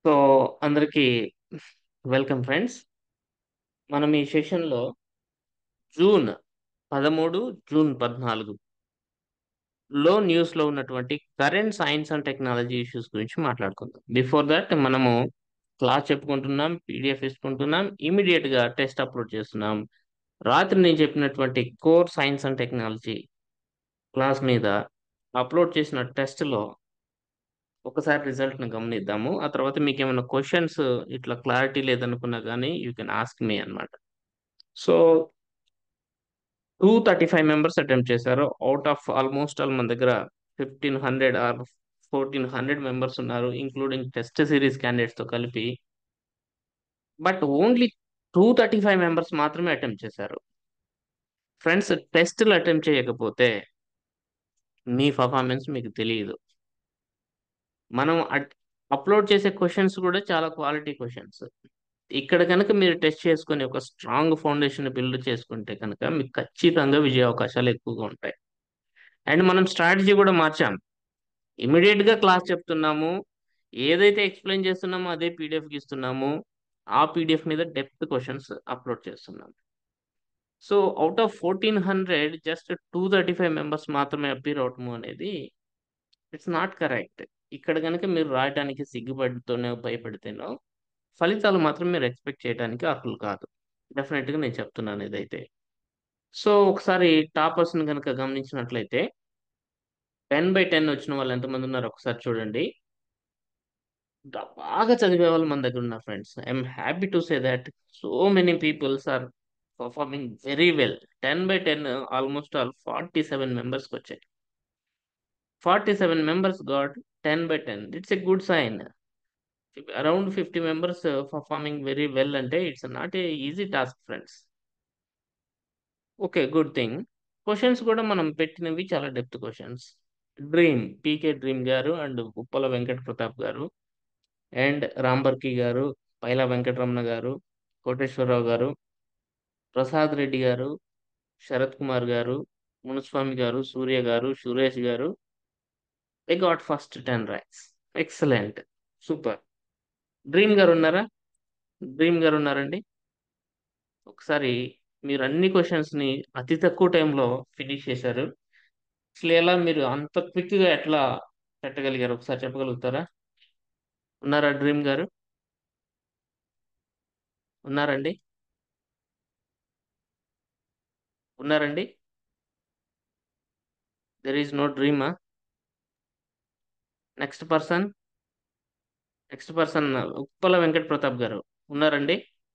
So అందరికీ welcome friends మనం ఈ సెషన్లో జూన్ పదమూడు జూన్ పద్నాలుగు లో న్యూస్లో ఉన్నటువంటి current science and technology issues గురించి మాట్లాడుకుందాం బిఫోర్ దట్ మనము క్లాస్ చెప్పుకుంటున్నాం పీడిఎఫ్ ఇసుకుంటున్నాం ఇమీడియట్ గా టెస్ట్ అప్లోడ్ చేస్తున్నాం రాత్రి నేను చెప్పినటువంటి core science and technology class మీద అప్లోడ్ చేసిన టెస్ట్లో ఒకసారి రిజల్ట్ ని గమనిద్దాము ఆ తర్వాత మీకు ఏమైనా క్వశ్చన్స్ ఇట్లా క్లారిటీ లేదనుకున్నా కానీ యూ కెన్ ఆస్క్ మీ అన్నమాట so two thirty five members attempt చేశారు అవుట్ ఆఫ్ ఆల్మోస్ట్ ఆల్ మన దగ్గర fifteen hundred or fourteen hundred members ఉన్నారు ఇంక్లూడింగ్ టెస్ట్ సిరీస్ క్యాండిడేట్స్ తో కలిపి but only two thirty five members మాత్రమే అటెంప్ట్ చేశారు friends టెస్ట్లు అటెంప్ట్ చేయకపోతే మీ పర్ఫార్మెన్స్ మీకు తెలియదు మనం అప్లోడ్ చేసే క్వశ్చన్స్ కూడా చాలా క్వాలిటీ క్వశ్చన్స్ ఇక్కడ కనుక మీరు టెస్ట్ చేసుకొని ఒక స్ట్రాంగ్ ఫౌండేషన్ బిల్డ్ చేసుకుంటే కనుక మీకు ఖచ్చితంగా విజయ అవకాశాలు ఎక్కువగా ఉంటాయి అండ్ మనం స్ట్రాటజీ కూడా మార్చాం ఇమీడియట్ గా క్లాస్ చెప్తున్నాము ఏదైతే ఎక్స్ప్లెయిన్ చేస్తున్నామో అదే పీడిఎఫ్ ఇస్తున్నాము ఆ పీడిఎఫ్ మీద డెప్త్ క్వశ్చన్స్ అప్లోడ్ చేస్తున్నాం so out of fourteen hundred just two thirty five members మాత్రమే అపీర్ అవటము అనేది ఇట్స్ నాట్ కరెక్ట్ ఇక్కడ కనుక మీరు రాయడానికి సిగ్గుపడితోనే భయపడితేనో ఫలితాలు మాత్రం మీరు ఎక్స్పెక్ట్ చేయడానికి అర్హులు కాదు డెఫినెట్గా నేను చెప్తున్నాను ఇదైతే సో ఒకసారి టాపర్స్ని కనుక గమనించినట్లయితే టెన్ బై టెన్ వచ్చిన వాళ్ళు ఎంతమంది ఉన్నారు ఒకసారి చూడండి బాగా చదివే వాళ్ళు మన దగ్గర ఉన్నారు friends I'm happy to say that so many peoples are performing very well ten by ten almost all forty seven మెంబర్స్కి వచ్చాయి forty seven members got ten by ten it's a good sign around fifty members performing very well అంటే it's not a easy task friends okay good thing questions కూడా మనం పెట్టినవి చాలా depth questions Dream PK Dream garu and Uppala Venkata Pratap garu and రాంబర్కి గారు పైలా వెంకటరమణ గారు కోటేశ్వరరావు గారు ప్రసాద్ రెడ్డి గారు శరత్ కుమార్ గారు మునుస్వామి గారు సూర్య garu Suresh garu they got first ten ranks excellent super Dream garu ఉన్నారా డ్రీమ్ గారు ఉన్నారండి ఒకసారి మీరు అన్ని క్వశ్చన్స్ని అతి తక్కువ టైంలో ఫినిష్ చేశారు అసలు ఎలా మీరు అంత క్విక్గా ఎట్లా పెట్టగలిగారు ఒకసారి చెప్పగలుగుతారా ఉన్నారా డ్రీమ్ గారు ఉన్నారండి ఉన్నారండి దెర్ ఈజ్ నో డ్రీమా next person next person Uppala Venkata Pratap garu ఉన్నారండి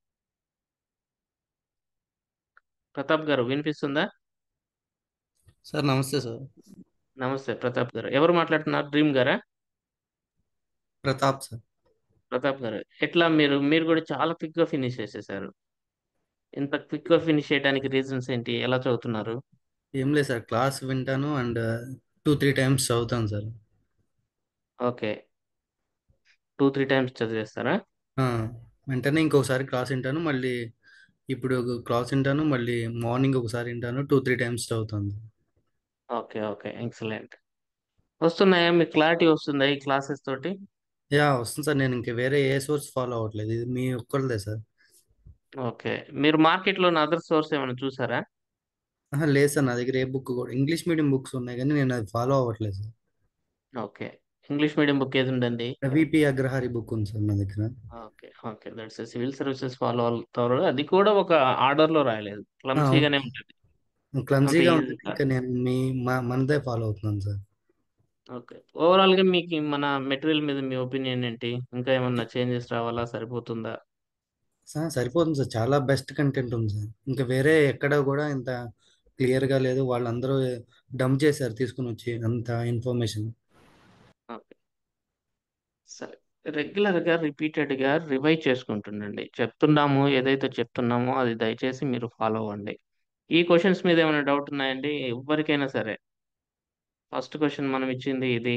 ప్రతాప్ గారు వినిపిస్తుందా సార్ నమస్తే సార్ నమస్తే ప్రతాప్ గారు ఎవరు మాట్లాడుతున్నారు డ్రీమ్ గారా ప్రతాప్ సార్ ప్రతాప్ గారు ఎట్లా మీరు మీరు కూడా చాలా క్విక్ గా ఫినిష్ చేసేసారు ఇంత క్విక్ గా ఫినిష్ చేయడానికి రీజన్స్ ఏంటి ఎలా చదువుతున్నారు ఏం లేదు సార్ క్లాస్ వింటాను అండ్ టూ త్రీ టైమ్స్ చదువుతాను sir okay two three times చదివేస్తారా ఆ, వెంటనే ఇంకొకసారి క్లాస్ వింటాను మళ్ళీ ఇప్పుడు ఒక క్లాస్ వింటాను మళ్ళీ మార్నింగ్ ఒకసారి వింటాను టూ త్రీ టైమ్స్ చదువుతాను ఓకే ఓకే ఎక్సలెంట్ వస్తున్నాయా మీకు క్లారిటీ వస్తుందా ఈ క్లాసెస్ తోటి యా వస్తుంది సార్ నేను ఇంక వేరే ఏ సోర్స్ ఫాలో అవ్వట్లేదు ఇది మీ ఒక్కరిదే సార్ ఓకే మీరు మార్కెట్లో అదర్ సోర్స్ ఏమైనా చూసారా ఆహా, లేదు సార్ నా దగ్గర ఏ బుక్ కూడా ఇంగ్లీష్ మీడియం బుక్స్ ఉన్నాయి కానీ నేను అది ఫాలో అవ్వట్లేదు sir okay English medium book ఏది ఉందండి విపి అగ్రహారి బుక్ ఉంది సార్ నా దగ్గర okay okay that's civil services follow అవుతారు అది కూడా ఒక ఆర్డర్ లో రాయలేదు క్లమ్సీగానే ఉంటుంది క్లమ్జీగా అంత ఉంటుంది easy ఇంకా నేను మీ మా మనదే ఫాలో అవుతున్నాను సార్ ఓకే ఓవరాల్ గా మీకు మన మెటీరియల్ మీద మీ ఒపీనియన్ ఏంటి ఇంకా ఏమన్నా చేంజెస్ రావాలా సరిపోతుందా సార్ సరిపోతుంది సార్ చాలా బెస్ట్ కంటెంట్ ఉంది సార్ ఇంకా వేరే ఎక్కడ కూడా ఇంత క్లియర్గా లేదు వాళ్ళందరూ డంప్ చేశారు తీసుకుని వచ్చి అంత ఇన్ఫర్మేషన్ ఓకే సరే రెగ్యులర్ గా రిపీటెడ్ గా రివైజ్ చేసుకుంటుండండి చెప్తున్నాము ఏదైతే చెప్తున్నామో అది దయచేసి మీరు ఫాలో అవ్వండి ఈ క్వశ్చన్స్ మీద ఏమైనా డౌట్ ఉన్నాయండి ఎవరికైనా సరే ఫస్ట్ క్వశ్చన్ మనం ఇచ్చింది ఇది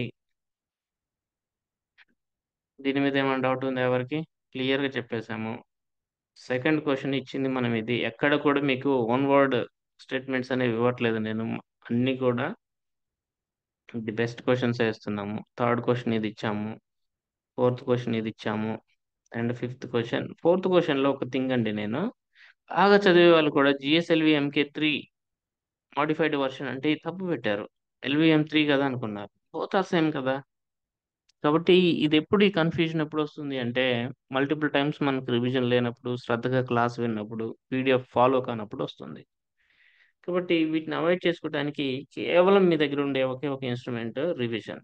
దీని మీద ఏమైనా డౌట్ ఉంది ఎవరికి క్లియర్ గా చెప్పేశాము సెకండ్ క్వశ్చన్ ఇచ్చింది మనం ఇది ఎక్కడ కూడా మీకు వన్ వర్డ్ స్టేట్మెంట్స్ అనేవి ఇవ్వట్లేదు నేను అన్ని కూడా ది బెస్ట్ క్వశ్చన్స్ వేస్తున్నాము థర్డ్ క్వశ్చన్ ఇది ఇచ్చాము ఫోర్త్ క్వశ్చన్ ఇది ఇచ్చాము అండ్ ఫిఫ్త్ క్వశ్చన్ ఫోర్త్ క్వశ్చన్లో ఒక థింగ్ అండి నేను బాగా చదివే వాళ్ళు కూడా GSLV MK three modified version అంటే ఇది తప్పు పెట్టారు ఎల్విఎం త్రీ కదా అనుకున్నారు బోత్ ఆర్ సేమ్ కదా కాబట్టి ఇది ఎప్పుడు ఈ కన్ఫ్యూజన్ ఎప్పుడు వస్తుంది అంటే మల్టిపుల్ టైమ్స్ మనకు రివిజన్ లేనప్పుడు శ్రద్ధగా క్లాస్ విన్నప్పుడు పీడిఎఫ్ ఫాలో కానప్పుడు వస్తుంది కాబట్టి వీటిని అవాయిడ్ చేసుకోవడానికి కేవలం మీ దగ్గర ఉండే ఒకే ఒక ఇన్స్ట్రుమెంట్ రివిజన్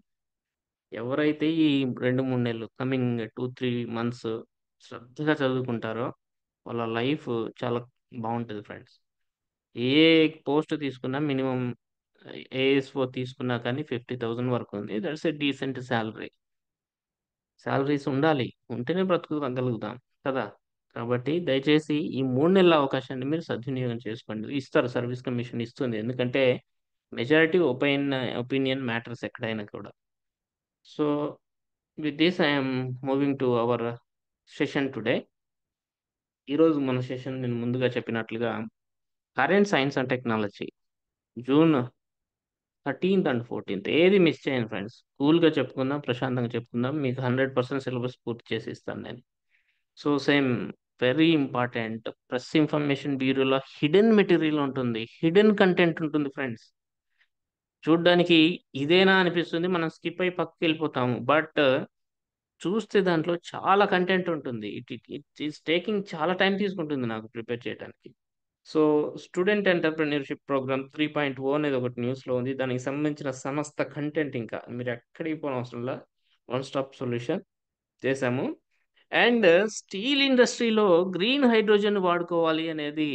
ఎవరైతే ఈ రెండు మూడు నెలలు కమింగ్ టూ త్రీ మంత్స్ శ్రద్ధగా చదువుకుంటారో వాళ్ళ లైఫ్ చాలా బాగుంటుంది ఫ్రెండ్స్ ఏ పోస్ట్ తీసుకున్నా మినిమం ఏఎస్ఓ తీసుకున్నా కానీ ఫిఫ్టీ థౌజండ్ వరకు ఉంది that's a decent salary salaries ఉండాలి ఉంటేనే బ్రతుకుగలుగుతాం కదా కాబట్టి దయచేసి ఈ మూడు నెలల అవకాశాన్ని మీరు సద్వినియోగం చేసుకోండి ఇస్తారు సర్వీస్ కమిషన్ ఇస్తుంది ఎందుకంటే మెజారిటీ ఒపీనియన్ ఒపీనియన్ మ్యాటర్స్ ఎక్కడైనా కూడా so with this I'm moving to our session today ఈరోజు మన సెషన్ నేను ముందుగా చెప్పినట్లుగా current science and technology June thirteenth and fourteenth ఏది మిస్ చేయను ఫ్రెండ్స్ కూల్గా చెప్పుకుందాం ప్రశాంతంగా చెప్పుకుందాం మీకు హండ్రెడ్ పర్సెంట్ సిలబస్ పూర్తి చేసి ఇస్తాను నేను so same very important press information బ్యూరోలో హిడెన్ మెటీరియల్ ఉంటుంది హిడెన్ కంటెంట్ ఉంటుంది ఫ్రెండ్స్ చూడ్డానికి ఇదేనా అనిపిస్తుంది మనం స్కిప్ అయి పక్కకి వెళ్ళిపోతాము బట్ చూస్తే దాంట్లో చాలా కంటెంట్ ఉంటుంది it it it is taking చాలా టైం తీసుకుంటుంది నాకు ప్రిపేర్ చేయడానికి so student entrepreneurship programme three point O అనేది ఒకటి న్యూస్లో ఉంది దానికి సంబంధించిన సమస్త కంటెంట్ ఇంకా మీరు ఎక్కడికి పోవడం అవసరంలా వన్ స్టాప్ సొల్యూషన్ చేశాము అండ్ స్టీల్ ఇండస్ట్రీలో గ్రీన్ హైడ్రోజన్ వాడుకోవాలి అనేది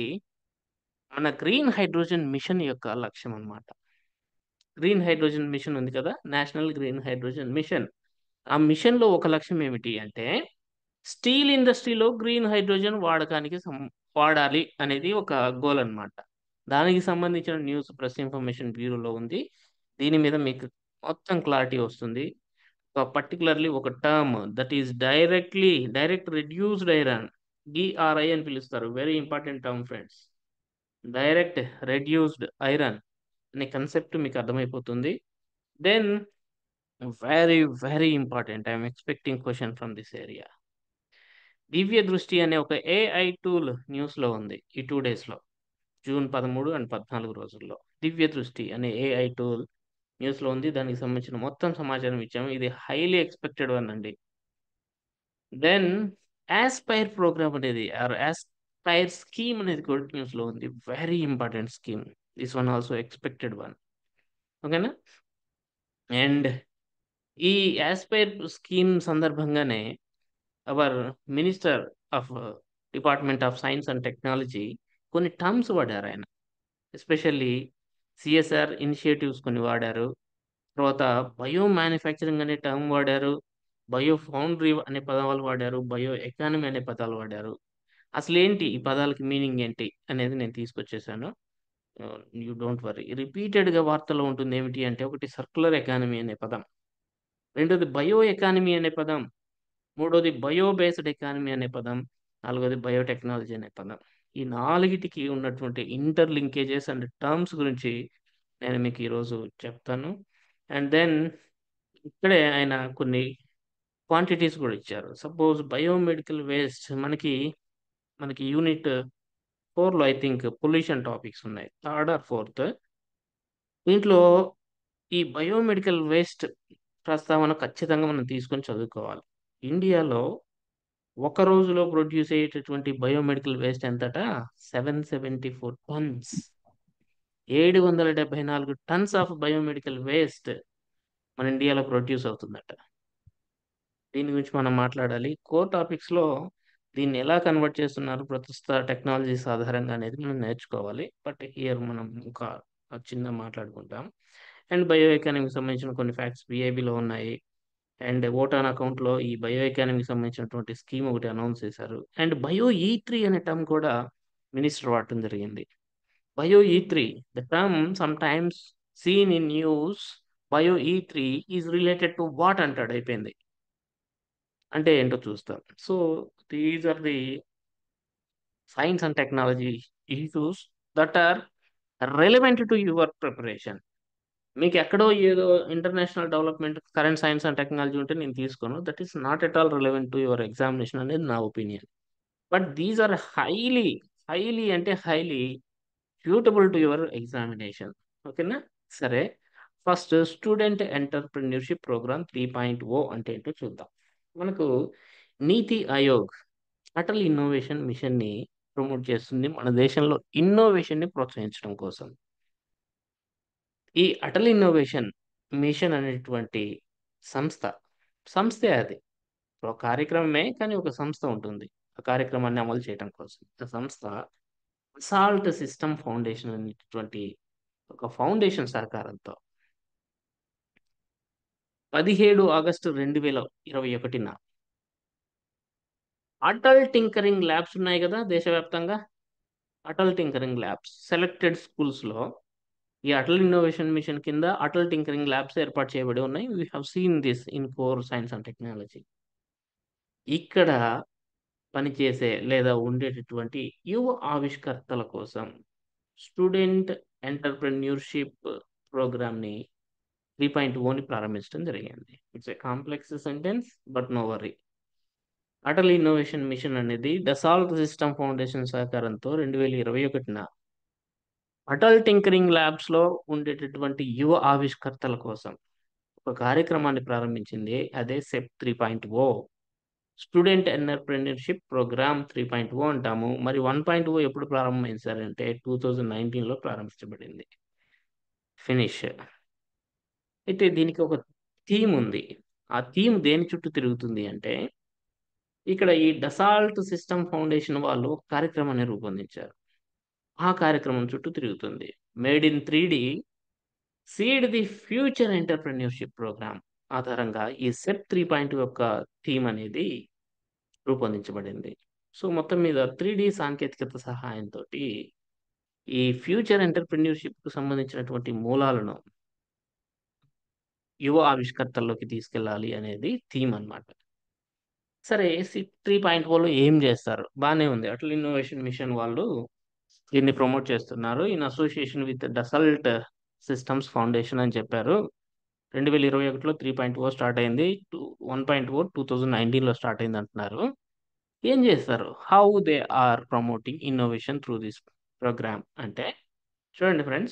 మన గ్రీన్ హైడ్రోజన్ మిషన్ యొక్క లక్ష్యం అన్నమాట గ్రీన్ హైడ్రోజన్ మిషన్ ఉంది కదా నేషనల్ గ్రీన్ హైడ్రోజన్ మిషన్ ఆ మిషన్లో ఒక లక్ష్యం ఏమిటి అంటే స్టీల్ ఇండస్ట్రీలో గ్రీన్ హైడ్రోజన్ వాడకానికి సం- వాడాలి అనేది ఒక గోల్ అన్నమాట దానికి సంబంధించిన న్యూస్ ప్రెస్ ఇన్ఫర్మేషన్ బ్యూరోలో ఉంది దీని మీద మీకు మొత్తం క్లారిటీ వస్తుంది పర్టికులర్లీ ఒక term that is directly direct reduced iron DRI అని పిలుస్తారు very important term friends direct reduced iron అనే కన్సెప్ట్ మీకు అర్థమైపోతుంది then very very important I'm expecting question from this area Divya Drishti అనే ఒక ఏఐ టూల్ న్యూస్లో ఉంది ఈ టూ డేస్లో జూన్ పదమూడు అండ్ పద్నాలుగు రోజుల్లో దివ్య దృష్టి అనే ఏఐ టూల్ న్యూస్లో ఉంది దానికి సంబంధించిన మొత్తం సమాచారం ఇచ్చాము ఇది హైలీ ఎక్స్పెక్టెడ్ వన్ అండి దెన్ యాస్పైర్ ప్రోగ్రామ్ అనేది ఆర్ యాస్పైర్ స్కీమ్ అనేది కూడా న్యూస్లో ఉంది very important scheme this one also expected one ఓకేనా అండ్ ఈ యాస్పైర్ స్కీమ్ సందర్భంగానే our minister of department of science and technology కొన్ని టర్మ్స్ వాడారు ఆయన ఎస్పెషల్లీ సిఎస్ఆర్ ఇనిషియేటివ్స్ కొన్ని వాడారు తర్వాత బయో మ్యానుఫ్యాక్చరింగ్ అనే టర్మ్ వాడారు బయో ఫౌండరీ అనే పదాలు వాడారు బయో ఎకానమీ అనే పదాలు వాడారు అసలు ఏంటి ఈ పదాలకి మీనింగ్ ఏంటి అనేది నేను తీసుకొచ్చేసాను యూ డోంట్ వరీ రిపీటెడ్గా వార్తలో ఉంటుంది ఏమిటి అంటే ఒకటి సర్కులర్ ఎకానమీ అనే పదం రెండోది బయో ఎకానమీ అనే పదం మూడోది బయో బేస్డ్ ఎకానమీ అనే పదం నాలుగోది బయోటెక్నాలజీ అనే పదం ఈ నాలుగిటికి ఉన్నటువంటి ఇంటర్ లింకేజెస్ అండ్ టర్మ్స్ గురించి నేను మీకు ఈరోజు చెప్తాను అండ్ దెన్ ఇక్కడే ఆయన కొన్ని క్వాంటిటీస్ కూడా ఇచ్చారు సపోజ్ బయోమెడికల్ వేస్ట్ మనకి మనకి యూనిట్ ఫోర్లో ఐ థింక్ పొల్యూషన్ టాపిక్స్ ఉన్నాయి థర్డ్ ఆర్ ఫోర్త్ దీంట్లో ఈ బయోమెడికల్ వేస్ట్ ప్రస్తావన ఖచ్చితంగా మనం తీసుకొని చదువుకోవాలి ఇండియాలో ఒక రోజులో ప్రొడ్యూస్ అయ్యేటటువంటి బయోమెడికల్ వేస్ట్ ఎంతట సెవెన్ సెవెంటీ ఫోర్ టన్స్ ఏడు వందల డెబ్బై నాలుగు టన్స్ ఆఫ్ బయోమెడికల్ వేస్ట్ మన ఇండియాలో ప్రొడ్యూస్ అవుతుందట దీని గురించి మనం మాట్లాడాలి కోర్ టాపిక్స్లో దీన్ని ఎలా కన్వర్ట్ చేస్తున్నారు ప్రస్తుత టెక్నాలజీస్ ఆధారంగా అనేది మనం నేర్చుకోవాలి బట్ హియర్ మనం ఒక చిన్న మాట్లాడుకుంటాం అండ్ బయో ఎకానమీకి సంబంధించిన కొన్ని ఫ్యాక్ట్స్ బిఐబిలో ఉన్నాయి అండ్ ఓటాన్ అకౌంట్లో ఈ బయో ఎకానమీకి సంబంధించినటువంటి స్కీమ్ ఒకటి అనౌన్స్ చేశారు అండ్ బయో ఈ త్రీ అనే టర్మ్ కూడా మినిస్టర్ వాడటం జరిగింది బయో ఈ three the term sometimes seen in news bio ఈ three is related to what అంటాడు అయిపోయింది అంటే ఏంటో చూస్తాం so these are the science and technology issues that are relevant to your preparation మీకు ఎక్కడో ఏదో international development current science and technology ఉంటే నేను తీసుకోను that is not at all relevant to your examination అనేది నా opinion but these are highly highly అంటే highly suitable to your examination ఓకేనా సరే first student entrepreneurship programme three point O అంటే ఏంటో చూద్దాం మనకు నీతి ఆయోగ్ అటల్ ఇన్నోవేషన్ మిషన్ని ప్రమోట్ చేస్తుంది మన దేశంలో ఇన్నోవేషన్ని ప్రోత్సహించడం కోసం ఈ అటల్ ఇన్నోవేషన్ మిషన్ అనేటువంటి సంస్థ సంస్థే అది ఒక కార్యక్రమమే కానీ ఒక సంస్థ ఉంటుంది ఆ కార్యక్రమాన్ని అమలు చేయడం కోసం ఆ సంస్థ అసాల్ట్ సిస్టమ్ ఫౌండేషన్ అనేటువంటి ఒక ఫౌండేషన్ సహకారంతో పదిహేడు ఆగస్టు రెండు వేల ఇరవై ఒకటిన అటల్ టింకరింగ్ ల్యాబ్స్ ఉన్నాయి కదా దేశవ్యాప్తంగా అటల్ టింకరింగ్ ల్యాబ్స్ సెలెక్టెడ్ స్కూల్స్లో ఈ అటల్ ఇన్నోవేషన్ మిషన్ కింద అటల్ టింకరింగ్ ల్యాబ్స్ ఏర్పాటు చేయబడి ఉన్నాయి we have seen this in core science and technology ఇక్కడ పనిచేసే లేదా ఉండేటటువంటి యువ ఆవిష్కర్తల కోసం స్టూడెంట్ ఎంటర్ప్రెన్యూర్షిప్ ప్రోగ్రామ్ని త్రీ పాయింట్ ఓని ప్రారంభించడం జరిగింది it's a complex sentence but no worry Atal innovation mission అనేది డసాల్ట్ సిస్టమ్ ఫౌండేషన్ సహకారంతో రెండు వేల ఇరవై ఒకటిన అటల్ టింకరింగ్ ల్యాబ్స్లో ఉండేటటువంటి యువ ఆవిష్కర్తల కోసం ఒక కార్యక్రమాన్ని ప్రారంభించింది అదే SEP three point O student entrepreneurship programme three point O అంటాము మరి వన్ పాయింట్ ఓ ఎప్పుడు ప్రారంభమైంది సార్ అంటే టూ థౌజండ్ నైన్టీన్లో ప్రారంభించబడింది ఫినిష్ అయితే దీనికి ఒక థీమ్ ఉంది ఆ థీమ్ దేని చుట్టూ తిరుగుతుంది అంటే ఇక్కడ ఈ డసాల్ట్ సిస్టమ్ ఫౌండేషన్ వాళ్ళు ఒక కార్యక్రమాన్ని రూపొందించారు ఆ కార్యక్రమం చుట్టూ తిరుగుతుంది made in three D seed the future entrepreneurship programme ఆధారంగా ఈ సెప్ త్రీ పాయింట్ యొక్క థీమ్ అనేది రూపొందించబడింది సో మొత్తం మీద త్రీ డి సాంకేతికత సహాయంతో ఈ ఫ్యూచర్ ఎంటర్ప్రెన్యూర్షిప్కు సంబంధించినటువంటి మూలాలను యువ ఆవిష్కర్తల్లోకి తీసుకెళ్ళాలి అనేది థీమ్ అన్నమాట సరే సిప్ త్రీ పాయింట్ ఓలో ఏం చేస్తారు బాగానే ఉంది అట్లా ఇన్నోవేషన్ మిషన్ వాళ్ళు దీన్ని ప్రమోట్ చేస్తున్నారు in association with Dassault systems foundation అని చెప్పారు రెండు వేల ఇరవై ఒకటిలో త్రీ పాయింట్ ఓ స్టార్ట్ అయింది two one point O two thousand నైన్టీన్లో స్టార్ట్ అయింది అంటున్నారు ఏం చేస్తారు how they are promoting innovation through this programme అంటే చూడండి ఫ్రెండ్స్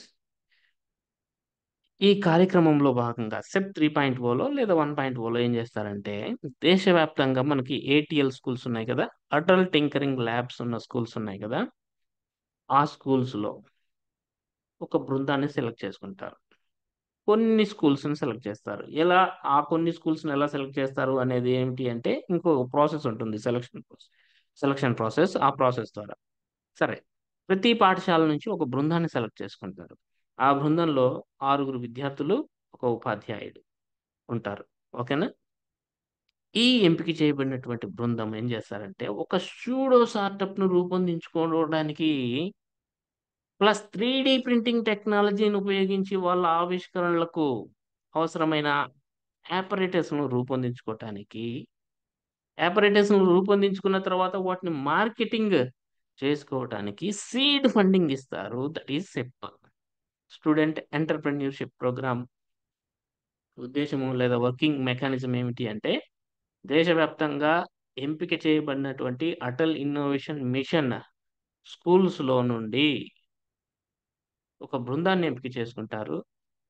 ఈ కార్యక్రమంలో భాగంగా సెప్ త్రీ పాయింట్ ఓలో లేదా వన్ పాయింట్ ఓలో ఏం చేస్తారంటే దేశవ్యాప్తంగా మనకి ఏటీఎల్ స్కూల్స్ ఉన్నాయి కదా అటల్ టింకరింగ్ ల్యాబ్స్ ఉన్న స్కూల్స్ ఉన్నాయి కదా ఆ స్కూల్స్లో ఒక బృందాన్ని సెలెక్ట్ చేసుకుంటారు కొన్ని స్కూల్స్ని సెలెక్ట్ చేస్తారు ఎలా ఆ కొన్ని స్కూల్స్ని ఎలా సెలెక్ట్ చేస్తారు అనేది ఏమిటి అంటే ఇంకో ప్రాసెస్ ఉంటుంది సెలక్షన్ ప్రాసెస్ సెలక్షన్ ప్రాసెస్ ఆ ప్రాసెస్ ద్వారా సరే ప్రతి పాఠశాల నుంచి ఒక బృందాన్ని సెలెక్ట్ చేసుకుంటారు ఆ బృందంలో ఆరుగురు విద్యార్థులు ఒక ఉపాధ్యాయుడు ఉంటారు ఓకేనా ఈ ఎంపిక చేయబడినటువంటి బృందం ఏం చేస్తారంటే ఒక స్యూడో ను రూపొందించుకోవడానికి ప్లస్ త్రీ డి ప్రింటింగ్ టెక్నాలజీని ఉపయోగించి వాళ్ళ ఆవిష్కరణలకు అవసరమైన ను రూపొందించుకోవటానికి ను రూపొందించుకున్న తర్వాత వాటిని మార్కెటింగ్ చేసుకోవటానికి సీడ్ ఫండింగ్ ఇస్తారు that is SEP student entrepreneurship programme ఉద్దేశము లేదా వర్కింగ్ మెకానిజం ఏమిటి అంటే దేశవ్యాప్తంగా ఎంపిక చేయబడినటువంటి అటల్ ఇన్నోవేషన్ మిషన్ స్కూల్స్లో నుండి ఒక బృందాన్ని ఎంపిక చేసుకుంటారు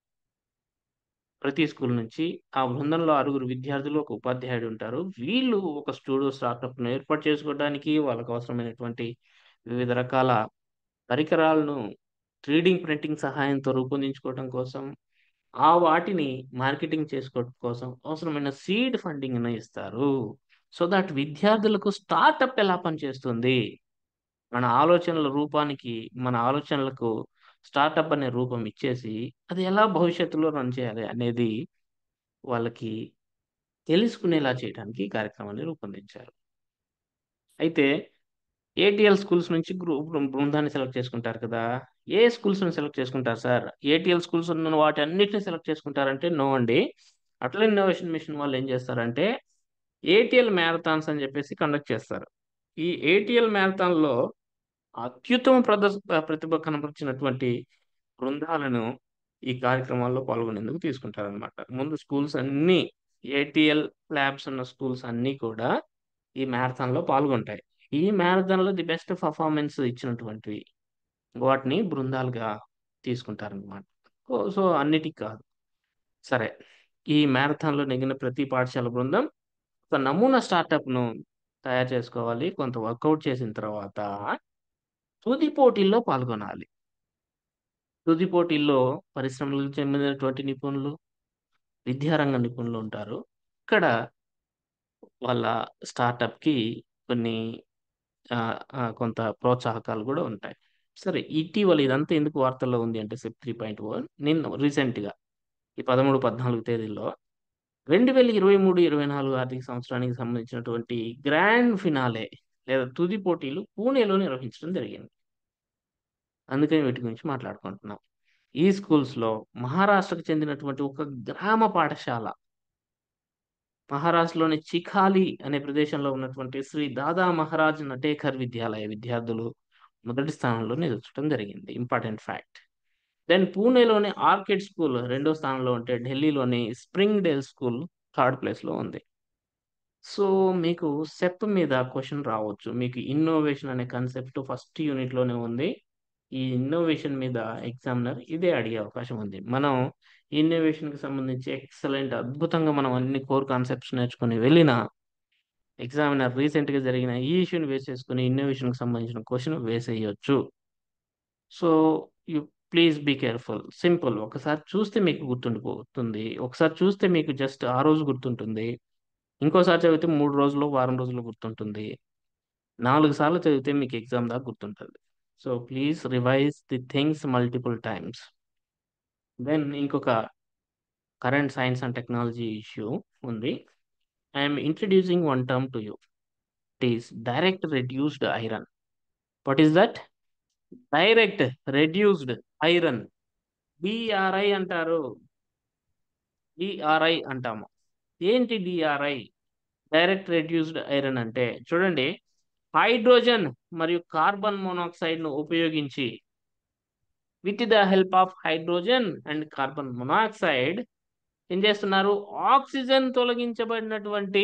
ప్రతి స్కూల్ నుంచి ఆ బృందంలో ఆరుగురు విద్యార్థులు ఒక ఉపాధ్యాయుడు ఉంటారు వీళ్ళు ఒక స్టూడియో స్టార్టప్ను ఏర్పాటు చేసుకోవడానికి వాళ్ళకు అవసరమైనటువంటి వివిధ రకాల పరికరాలను త్రీడింగ్ ప్రింటింగ్ సహాయంతో రూపొందించుకోవడం కోసం ఆ వాటిని మార్కెటింగ్ చేసుకోవడం కోసం అవసరమైన సీడ్ ఫండింగ్ను ఇస్తారు సో దట్ విద్యార్థులకు స్టార్టప్ ఎలా పనిచేస్తుంది మన ఆలోచనల రూపానికి మన ఆలోచనలకు స్టార్టప్ అనే రూపం ఇచ్చేసి అది ఎలా భవిష్యత్తులో రన్ చేయాలి అనేది వాళ్ళకి తెలుసుకునేలా చేయడానికి ఈ కార్యక్రమాన్ని రూపొందించారు అయితే ఏటీఎల్ స్కూల్స్ నుంచి గ్రూప్ బృందాన్ని సెలెక్ట్ చేసుకుంటారు కదా ఏ స్కూల్స్ని సెలెక్ట్ చేసుకుంటారు సార్ ఏటీఎల్ స్కూల్స్ ఉన్న వాటి అన్నిటిని సెలెక్ట్ చేసుకుంటారంటే నో అండి అట్లా ఇన్నోవేషన్ మిషన్ వాళ్ళు ఏం చేస్తారంటే ఏటీఎల్ మ్యారథాన్స్ అని చెప్పేసి కండక్ట్ చేస్తారు ఈ ఏటీఎల్ మ్యారథాన్లో అత్యుత్తమ ప్రదర్శ ప్రతిభ కనపరిచినటువంటి బృందాలను ఈ కార్యక్రమాల్లో పాల్గొనేందుకు తీసుకుంటారనమాట ముందు స్కూల్స్ అన్నీ ఏటీఎల్ ల్యాబ్స్ ఉన్న స్కూల్స్ అన్నీ కూడా ఈ marathon లో పాల్గొంటాయి ఈ marathon లో ది బెస్ట్ పర్ఫార్మెన్స్ ఇచ్చినటువంటివి వాటిని బృందాలుగా తీసుకుంటారనమాట సో అన్నిటికి కాదు సరే ఈ marathon లో నెగ్గిన ప్రతి పాఠశాల బృందం ఒక నమూనా startup ను తయారు చేసుకోవాలి కొంత వర్కౌట్ చేసిన తర్వాత తుది పోటీల్లో పాల్గొనాలి తుది పోటీల్లో పరిశ్రమలకు చెందినటువంటి నిపుణులు విద్యారంగ నిపుణులు ఉంటారు ఇక్కడ వాళ్ళ స్టార్టప్ కి కొన్ని ఆ, ఆ, కొంత ప్రోత్సాహకాలు కూడా ఉంటాయి సరే ఇటీవల ఇదంతా ఎందుకు వార్తల్లో ఉంది అంటే సెప్ త్రీ పాయింట్ వన్ నిన్న recent గా ఈ పదమూడు పద్నాలుగు తేదీల్లో రెండు వేల ఇరవై మూడు ఇరవై నాలుగు ఆర్థిక సంవత్సరానికి సంబంధించినటువంటి గ్రాండ్ ఫినాలే లేదా తుది పోటీలు పూణేలో నిర్వహించడం జరిగింది అందుకని వీటి గురించి మాట్లాడుకుంటున్నాం ఈ schools లో మహారాష్ట్రకు చెందినటువంటి ఒక గ్రామ పాఠశాల మహారాష్ట్రలోని చిఖాలి అనే ప్రదేశంలో ఉన్నటువంటి శ్రీ దాదా మహారాజ్ నటేకర్ విద్యాలయ విద్యార్థులు మొదటి స్థానంలో నిలచడం జరిగింది ఇంపార్టెంట్ ఫ్యాక్ట్ దెన్ పూణేలోని ఆర్కిడ్ స్కూల్ రెండో స్థానంలో ఉంటే ఢిల్లీలోని Springdale School third place లో ఉంది సో మీకు సెప్ మీద క్వశ్చన్ రావచ్చు మీకు ఇన్నోవేషన్ అనే కాన్సెప్ట్ ఫస్ట్ యూనిట్ లోనే ఉంది ఈ ఇన్నోవేషన్ మీద ఎగ్జామినర్ ఇదే అడిగే అవకాశం ఉంది మనం ఇన్నోవేషన్ కి సంబంధించి ఎక్సలెంట్ అద్భుతంగా మనం అన్ని కోర్ కాన్సెప్ట్స్ నేర్చుకుని వెళ్ళిన ఎగ్జామినర్ రీసెంట్ గా జరిగిన ఈ ఇష్యూని బేస్ చేసుకుని ఇన్నోవేషన్ కి సంబంధించిన క్వశ్చన్ వేసేయచ్చు so you please be careful simple ఒకసారి చూస్తే మీకు గుర్తుండిపోతుంది ఒకసారి చూస్తే మీకు జస్ట్ ఆ రోజు గుర్తుంటుంది ఇంకోసారి చదివితే మూడు రోజులు వారం రోజులు గుర్తుంటుంది నాలుగు సార్లు చదివితే మీకు ఎగ్జామ్ దాకా గుర్తుంటుంది so please revise the things multiple times then ఇంకొక current science and technology issue ఉంది I'm introducing one term to you it is direct reduced iron what is that direct reduced iron DRI అంటారు DRI అంటాము ఏంటి DRI direct reduced iron అంటే చూడండి hydrogen మరియు carbon monoxide ను ఉపయోగించి with the help of hydrogen and carbon monoxide ఏం చేస్తున్నారు ఆక్సిజన్ తొలగించబడినటువంటి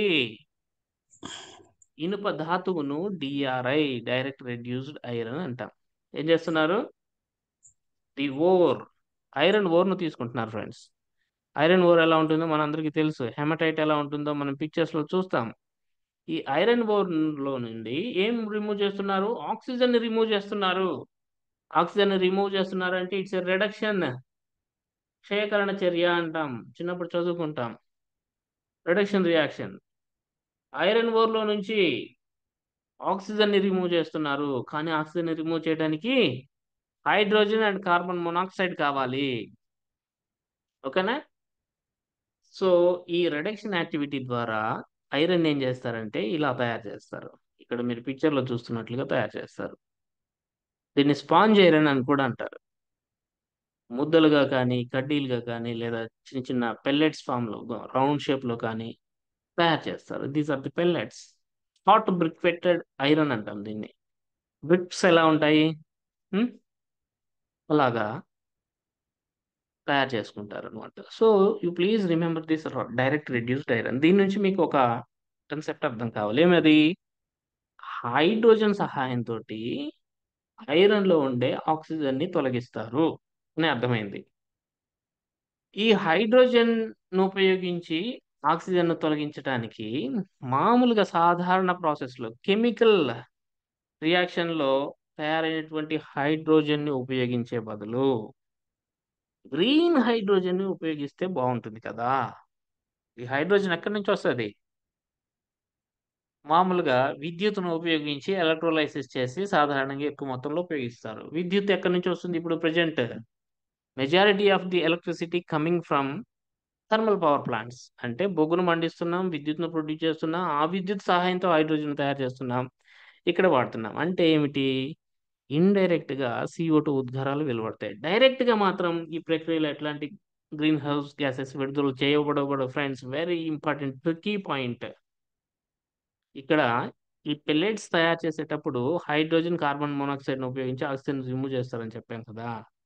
ఇనుప ధాతువును డిఆర్ఐ డైరెక్ట్ రెడ్యూస్డ్ ఐరన్ అంటాం ఏం చేస్తున్నారు ది ఓర్ ఐరన్ ఓర్ ను తీసుకుంటున్నారు ఫ్రెండ్స్ ఐరన్ ఓర్ ఎలా ఉంటుందో మనందరికీ తెలుసు హెమటైట్ ఎలా ఉంటుందో మనం పిక్చర్స్ లో చూస్తాం ఈ ఐరన్ ఓర్ లో నుండి ఏం రిమూవ్ చేస్తున్నారు ఆక్సిజన్ ని రిమూవ్ చేస్తున్నారు ఆక్సిజన్ రిమూవ్ చేస్తున్నారు అంటే ఇట్స్ ఎ రిడక్షన్ క్షయకరణ చర్య అంటాం చిన్నప్పుడు చదువుకుంటాం రిడక్షన్ రియాక్షన్ ఐరన్ ఓర్ లో నుంచి ఆక్సిజన్ ని రిమూవ్ చేస్తున్నారు కానీ ఆక్సిజన్ ని రిమూవ్ చేయడానికి హైడ్రోజన్ అండ్ కార్బన్ మొనాక్సైడ్ కావాలి ఓకేనా సో ఈ రిడక్షన్ యాక్టివిటీ ద్వారా ఐరన్ ఏం చేస్తారంటే ఇలా తయారు చేస్తారు ఇక్కడ మీరు పిక్చర్ లో చూస్తున్నట్లుగా తయారు చేస్తారు దీన్ని స్పాంజ్ ఐరన్ అని కూడా అంటారు ముద్దలుగా కానీ కడ్డీలుగా కానీ లేదా చిన్న చిన్న పెల్లెట్స్ ఫామ్ లో రౌండ్ షేప్ లో కానీ తయారు చేస్తారు these are the pellets hot briquetted iron అంటాం దీన్ని బ్రిక్స్ ఎలా ఉంటాయి హ్మ్? అలాగా తయారు చేసుకుంటారు అనమాట so you please remember this direct reduced iron దీని నుంచి మీకు ఒక కన్సెప్ట్ అర్థం కావాలి ఏమది హైడ్రోజన్ సహాయంతో ఐరన్ లో ఉండే ఆక్సిజన్ ని తొలగిస్తారు అని అర్థమైంది ఈ హైడ్రోజన్ ను ఉపయోగించి ఆక్సిజన్ ను తొలగించడానికి మామూలుగా సాధారణ ప్రాసెస్ లో కెమికల్ రియాక్షన్ లో తయారైనటువంటి హైడ్రోజన్ ని ఉపయోగించే బదులు గ్రీన్ హైడ్రోజన్ ని ఉపయోగిస్తే బాగుంటుంది కదా ఈ హైడ్రోజన్ ఎక్కడి నుంచి వస్తుంది మామూలుగా విద్యుత్తును ఉపయోగించి ఎలక్ట్రోలైసిస్ చేసి సాధారణంగా ఎక్కువ మొత్తంలో ఉపయోగిస్తారు విద్యుత్ ఎక్కడి నుంచి వస్తుంది ఇప్పుడు present majority of the electricity coming from thermal power plants అంటే బొగ్గును మండిస్తున్నాం విద్యుత్ను ప్రొడ్యూస్ చేస్తున్నాం ఆ విద్యుత్ సహాయంతో హైడ్రోజన్ తయారు చేస్తున్నాం ఇక్కడ వాడుతున్నాం అంటే ఏమిటి ఇండైరెక్ట్ గా సిఓ టూ ఉద్గారాలు వెలువడతాయి డైరెక్ట్ గా మాత్రం ఈ ప్రక్రియలో ఎట్లాంటి గ్రీన్ హౌస్ గ్యాసెస్ విడుదల చేయబడబడు friends very important key point ఇక్కడ ఈ పెల్లెట్స్ తయారు చేసేటప్పుడు హైడ్రోజన్ కార్బన్ మోనాక్సైడ్ ను ఉపయోగించి ఆక్సిజన్ రిమూవ్ చేస్తారని చెప్పాం కదా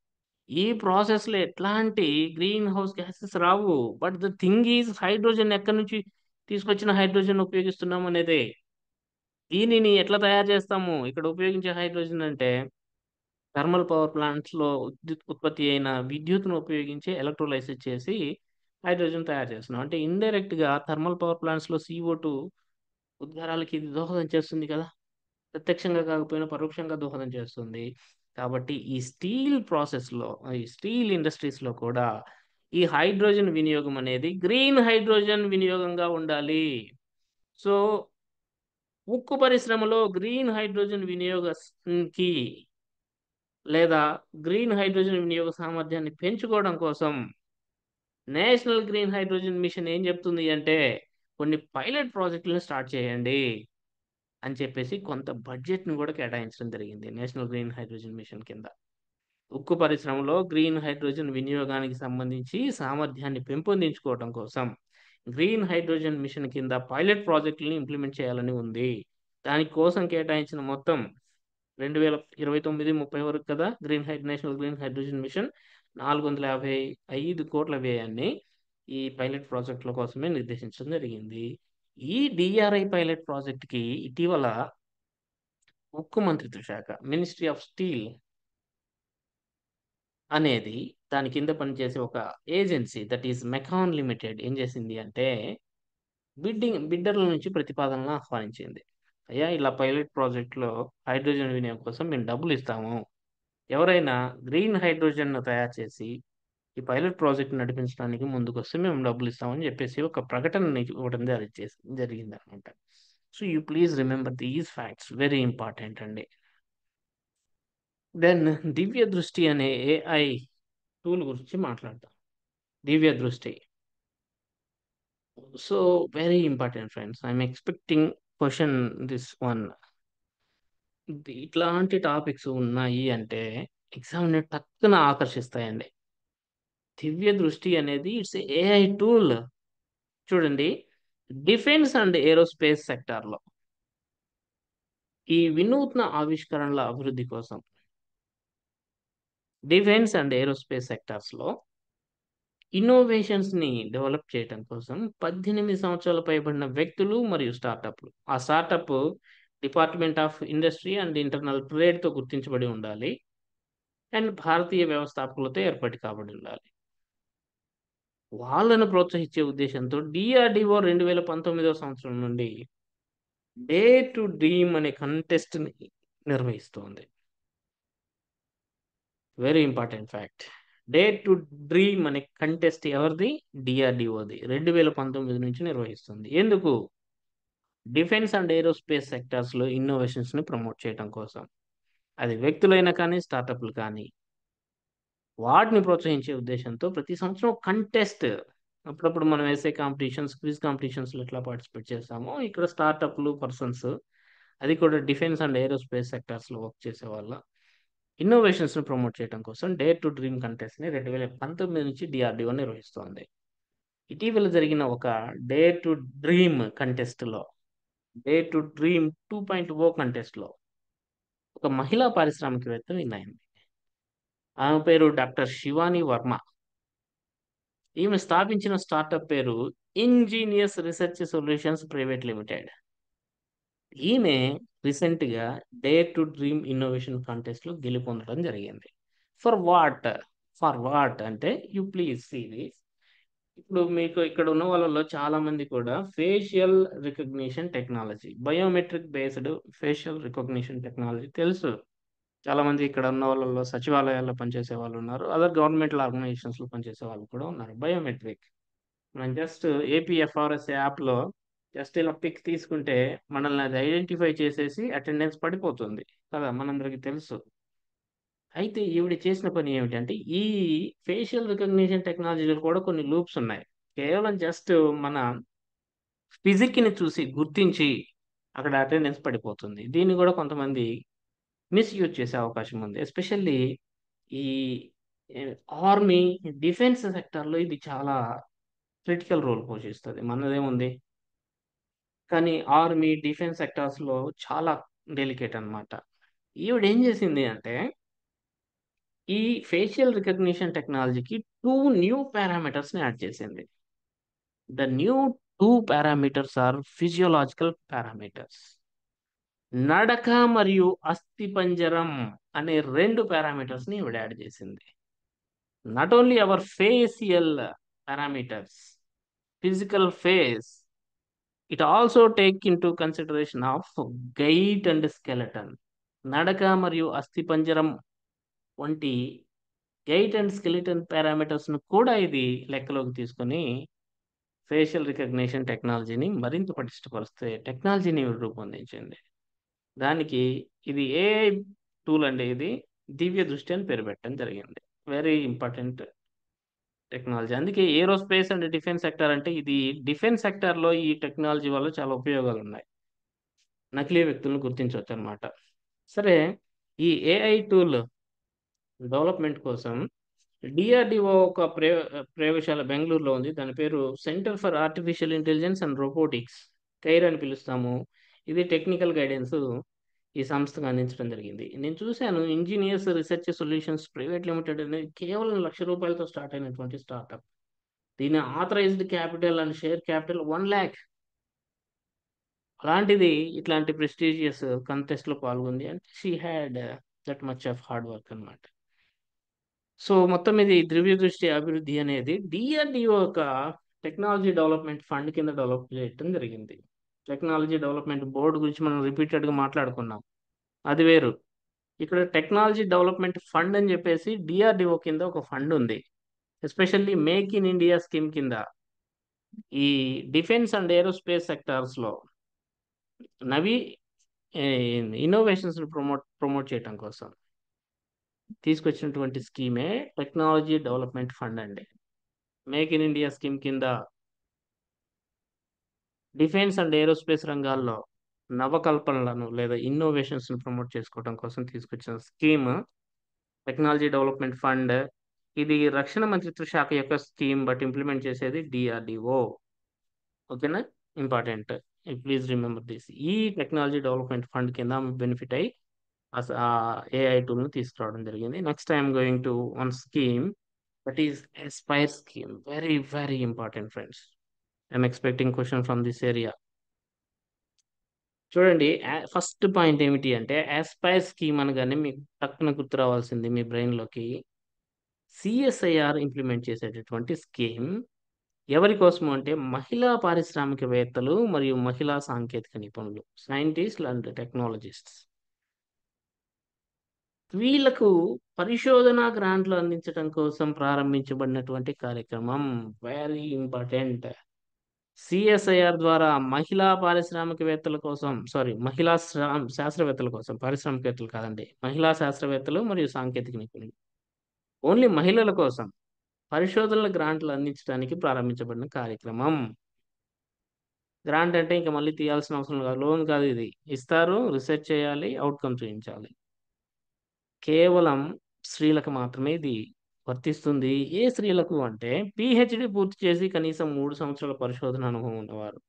ఈ ప్రాసెస్లో ఎట్లాంటి గ్రీన్ హౌస్ గ్యాసెస్ రావు but the thing is hydrogen ఎక్కడి నుంచి తీసుకొచ్చిన హైడ్రోజన్ ఉపయోగిస్తున్నాం అనేదే దీనిని ఎట్లా తయారు చేస్తాము ఇక్కడ ఉపయోగించే హైడ్రోజన్ అంటే థర్మల్ పవర్ ప్లాంట్స్ లో విద్యుత్ ఉత్పత్తి అయిన విద్యుత్తును ఉపయోగించి ఎలక్ట్రోలైసిస్ చేసి హైడ్రోజన్ తయారు చేస్తున్నాం అంటే ఇండైరెక్ట్ గా థర్మల్ పవర్ ప్లాంట్స్ లో CO2 టూ ఉద్గారాలకి ఇది దోహదం చేస్తుంది కదా ప్రత్యక్షంగా కాకపోయినా పరోక్షంగా దోహదం చేస్తుంది కాబట్టి ఈ స్టీల్ ప్రాసెస్ లో ఈ స్టీల్ ఇండస్ట్రీస్ లో కూడా ఈ హైడ్రోజన్ వినియోగం అనేది గ్రీన్ హైడ్రోజన్ వినియోగంగా ఉండాలి సో ఉక్కు పరిశ్రమలో గ్రీన్ హైడ్రోజన్ వినియోగకి లేదా గ్రీన్ హైడ్రోజన్ వినియోగ సామర్థ్యాన్ని పెంచుకోవడం కోసం నేషనల్ గ్రీన్ హైడ్రోజన్ మిషన్ ఏం చెప్తుంది అంటే కొన్ని పైలట్ ప్రాజెక్టులను స్టార్ట్ చేయండి అని చెప్పేసి కొంత బడ్జెట్ను కూడా కేటాయించడం జరిగింది నేషనల్ గ్రీన్ హైడ్రోజన్ మిషన్ కింద ఉక్కు పరిశ్రమలో గ్రీన్ హైడ్రోజన్ వినియోగానికి సంబంధించి సామర్థ్యాన్ని పెంపొందించుకోవడం కోసం గ్రీన్ హైడ్రోజన్ మిషన్ కింద పైలట్ ప్రాజెక్టులను ఇంప్లిమెంట్ చేయాలని ఉంది దానికోసం కేటాయించిన మొత్తం రెండు వేల ఇరవై తొమ్మిది ముప్పై వరకు కదా గ్రీన్ హైడ్ నేషనల్ గ్రీన్ హైడ్రోజన్ మిషన్ నాలుగు వందల యాభై ఐదు కోట్ల వ్యయాన్ని ఈ పైలట్ ప్రాజెక్టుల కోసమే నిర్దేశించడం జరిగింది ఈ డిఆర్ఐ పైలట్ ప్రాజెక్ట్కి ఇటీవల ఉక్కు మంత్రిత్వ శాఖ మినిస్ట్రీ ఆఫ్ స్టీల్ అనేది దాని కింద పనిచేసే ఒక agency that is MECON limited ఏం చేసింది అంటే బిడ్డింగ్ బిడ్డర్ల నుంచి ప్రతిపాదనలు ఆహ్వానించింది అయ్యా ఇలా పైలట్ ప్రాజెక్ట్లో హైడ్రోజన్ వినియోగం కోసం మేము డబ్బులు ఇస్తాము ఎవరైనా గ్రీన్ హైడ్రోజన్ తయారు చేసి ఈ పైలట్ ప్రాజెక్ట్ నడిపించడానికి ముందుకు వస్తే మేము డబ్బులు ఇస్తామని చెప్పేసి ఒక ప్రకటన ఇవ్వడం జరి చేసి జరిగింది అనమాట so you please remember these facts very important అండి దెన్ దివ్య దృష్టి అనే ఏఐ టూల్ గురించి మాట్లాడతాం Divya Drishti so very important friends I'm expecting question this one ఇట్లాంటి టాపిక్స్ ఉన్నాయి అంటే ఎగ్జామ్ని టక్కున ఆకర్షిస్తాయండి దివ్య దృష్టి అనేది ఇట్స్ ఏఐ టూల్ చూడండి డిఫెన్స్ అండ్ ఏరోస్పేస్ సెక్టార్లో ఈ వినూత్న ఆవిష్కరణల అభివృద్ధి కోసం డిఫెన్స్ అండ్ ఏరోస్పేస్ సెక్టార్స్లో ఇన్నోవేషన్స్ని డెవలప్ చేయడం కోసం పద్దెనిమిది సంవత్సరాల పైబడిన వ్యక్తులు మరియు స్టార్టప్లు ఆ startup department of industry and internal ట్రేడ్తో గుర్తించబడి ఉండాలి అండ్ భారతీయ వ్యవస్థాపకులతో ఏర్పాటు కాబడి ఉండాలి వాళ్ళను ప్రోత్సహించే ఉద్దేశంతో డిఆర్డిఓ రెండు వేల పంతొమ్మిదవ సంవత్సరం నుండి డే టు డ్రీమ్ అనే కంటెస్ట్ని నిర్వహిస్తోంది very important fact dare to dream అనే కంటెస్ట్ ఎవరిది డిఆర్డిఓది రెండు వేల పంతొమ్మిది నుంచి నిర్వహిస్తుంది ఎందుకు డిఫెన్స్ అండ్ ఏరోస్పేస్ సెక్టార్స్లో ఇన్నోవేషన్స్ని ప్రమోట్ చేయడం కోసం అది వ్యక్తులైనా కానీ స్టార్టప్లు కానీ వాటిని ప్రోత్సహించే ఉద్దేశంతో ప్రతి సంవత్సరం కంటెస్ట్ అప్పుడప్పుడు మనం వేసే కాంపిటీషన్స్ క్విజ్ కాంపిటీషన్స్లో ఎట్లా పార్టిసిపేట్ చేస్తామో ఇక్కడ స్టార్టప్లు పర్సన్స్ అది కూడా డిఫెన్స్ అండ్ ఏరోస్పేస్ సెక్టార్స్లో వర్క్ చేసే వాళ్ళ ఇన్నోవేషన్స్ని ప్రమోట్ చేయడం కోసం డే టు డ్రీమ్ కంటెస్ట్ని రెండు వేల పంతొమ్మిది నుంచి డిఆర్డిఓ నిర్వహిస్తోంది ఇటీవల జరిగిన ఒక డే టు డ్రీమ్ కంటెస్ట్లో dare to dream two point O కంటెస్ట్లో ఒక మహిళా పారిశ్రామికవేత్త విన్ అయింది ఆమె పేరు డాక్టర్ శివాని వర్మ ఈమె స్థాపించిన స్టార్టప్ పేరు ingenious research solutions private limited ఈమె రీసెంట్గా డే టు డ్రీమ్ ఇన్నోవేషన్ కాంటెస్ట్లో గెలుపొందడం జరిగింది ఫర్ వాట్ ఫర్ వాట్ అంటే యూ ప్లీజ్ సీ దిస్ ఇప్పుడు మీకు ఇక్కడ ఉన్న వాళ్ళలో చాలా మంది కూడా facial recognition technology biometric based facial recognition technology తెలుసు చాలా మంది ఇక్కడ ఉన్న వాళ్ళలో సచివాలయాల్లో పనిచేసే వాళ్ళు ఉన్నారు అదర్ గవర్నమెంటల్ ఆర్గనైజేషన్స్ లో పనిచేసే వాళ్ళు కూడా ఉన్నారు బయోమెట్రిక్ మనం జస్ట్ ఏపీఎఫ్ఆర్ఎస్ యాప్లో జస్ట్ ఇలా పిక్ తీసుకుంటే మనల్ని అది ఐడెంటిఫై చేసేసి అటెండెన్స్ పడిపోతుంది కదా మనందరికీ తెలుసు అయితే ఈవిడ చేసిన పని ఏమిటంటే ఈ ఫేషియల్ రికగ్నిషన్ టెక్నాలజీలో కూడా కొన్ని లూప్స్ ఉన్నాయి కేవలం జస్ట్ మన ఫిజిక్ని చూసి గుర్తించి అక్కడ అటెండెన్స్ పడిపోతుంది దీన్ని కూడా కొంతమంది మిస్యూజ్ చేసే అవకాశం ఉంది ఎస్పెషల్లీ ఈ ఆర్మీ డిఫెన్స్ సెక్టర్లో ఇది చాలా క్రిటికల్ రోల్ పోషిస్తుంది మనదేముంది కానీ ఆర్మీ డిఫెన్స్ సెక్టార్స్లో చాలా డెలికేట్ అనమాట ఈవిడ ఏం చేసింది అంటే ఈ ఫేషియల్ రికగ్నిషన్ టెక్నాలజీకి టూ న్యూ పారామీటర్స్ ని యాడ్ చేసింది the new two parameters are physiological parameters నడక మరియు అస్థిపంజరం అనే రెండు పారామీటర్స్ ని ఇవిడ యాడ్ చేసింది not only our facial parameters physical face it also take into consideration of gait and skeleton నడక మరియు అస్థిపంజరం వంటి గైట్ అండ్ స్కెలిటన్ పారామీటర్స్ ను కూడా ఇది లెక్కలోకి తీసుకొని ఫేషియల్ రికగ్నిషన్ టెక్నాలజీని మరింత పటిష్టపరుస్తే టెక్నాలజీని రూపొందించింది దానికి ఇది ఏ టూల్ అండి ఇది దివ్య దృష్టి అని పేరు పెట్టడం జరిగింది వెరీ ఇంపార్టెంట్ టెక్నాలజీ అందుకే ఏరోస్పేస్ అండ్ డిఫెన్స్ సెక్టర్ అంటే ఇది డిఫెన్స్ సెక్టర్ లో ఈ టెక్నాలజీ వల్ల చాలా ఉపయోగాలు ఉన్నాయి నకిలీ వ్యక్తులను గుర్తించవచ్చు అనమాట సరే ఈ ఏఐ టూల్ డెవలప్మెంట్ కోసం డిఆర్డిఓ ఒక ప్రయో ప్రయోగశాల బెంగళూరులో ఉంది దాని పేరు centre for artificial intelligence and robotics CAIR అని పిలుస్తాము ఇది టెక్నికల్ గైడెన్స్ ఈ సంస్థకు అందించడం జరిగింది నేను చూశాను engineers research solutions private limited అనేది కేవలం లక్ష రూపాయలతో స్టార్ట్ అయినటువంటి స్టార్ట్అప్ దీని authorised capital and share capital one lakh అలాంటిది ఇట్లాంటి ప్రెస్టీజియస్ కంటెస్ట్ లో పాల్గొంది అంటే she had that much of hard work అనమాట సో మొత్తం ఇది ద్రవ్య దృష్టి అభివృద్ధి అనేది డిఆర్డిఓ యొక్క టెక్నాలజీ డెవలప్మెంట్ ఫండ్ కింద డెవలప్ చేయడం జరిగింది టెక్నాలజీ డెవలప్మెంట్ బోర్డు గురించి మనం రిపీటెడ్ గా మాట్లాడుకున్నాం అది వేరు ఇక్కడ టెక్నాలజీ డెవలప్మెంట్ ఫండ్ అని చెప్పేసి డిఆర్డిఓ కింద ఒక ఫండ్ ఉంది especially make in India scheme కింద ఈ డిఫెన్స్ అండ్ ఏరోస్పేస్ సెక్టార్స్ లో నవి ఇన్నోవేషన్స్ ప్రమోట్ ప్రమోట్ చేయడం కోసం తీసుకొచ్చినటువంటి స్కీమే టెక్నాలజీ డెవలప్మెంట్ ఫండ్ అండి మేక్ ఇన్ ఇండియా స్కీమ్ కింద డిఫెన్స్ అండ్ ఏరోస్పేస్ రంగాల్లో నవకల్పనలను లేదా ఇన్నోవేషన్స్ ను ప్రమోట్ చేసుకోవడం కోసం తీసుకొచ్చిన స్కీమ్ టెక్నాలజీ డెవలప్మెంట్ ఫండ్ ఇది రక్షణ మంత్రిత్వ శాఖ యొక్క స్కీమ్ బట్ ఇంప్లిమెంట్ చేసేది డిఆర్డిఓ ఓకేనా ఇంపార్టెంట్ ప్లీజ్ రిమెంబర్ దిస్ ఈ టెక్నాలజీ డెవలప్మెంట్ ఫండ్ కింద బెనిఫిట్ అయ్యి ఏఐ టూల్ని తీసుకురావడం జరిగింది next I'm going to one scheme that is aspire scheme very very important friends I'm expecting question from this area చూడండి first point ఏమిటి అంటే aspire scheme అనగానే మీకు టక్కున గుర్తు రావాల్సింది మీ బ్రెయిన్లోకి సిఎస్ఐఆర్ ఇంప్లిమెంట్ చేసేటటువంటి స్కీమ్ ఎవరి కోసం అంటే మహిళా పారిశ్రామికవేత్తలు మరియు మహిళా సాంకేతిక నిపుణులు సైంటిస్టులు అండ్ టెక్నాలజిస్ట్స్ వీళ్లకు పరిశోధన గ్రాంట్లు అందించడం కోసం ప్రారంభించబడినటువంటి కార్యక్రమం వెరీ ఇంపార్టెంట్ సిఎస్ఐఆర్ ద్వారా మహిళా పారిశ్రామికవేత్తల కోసం సారీ మహిళా శాస్త్రవేత్తల కోసం పారిశ్రామికవేత్తలు కాదండి మహిళా శాస్త్రవేత్తలు మరియు సాంకేతిక నిపుణులు ఓన్లీ మహిళల కోసం పరిశోధనల గ్రాంట్లు అందించడానికి ప్రారంభించబడిన కార్యక్రమం గ్రాంట్ అంటే ఇంకా మళ్ళీ తీయాల్సిన అవసరం కాదు లోన్ కాదు ఇది ఇస్తారు రీసెర్చ్ చేయాలి అవుట్కమ్ చూపించాలి కేవలం స్త్రీలకు మాత్రమే ఇది వర్తిస్తుంది ఏ స్త్రీలకు అంటే పిహెచ్డి పూర్తి చేసి కనీసం మూడు సంవత్సరాల పరిశోధన అనుభవం ఉన్నవారు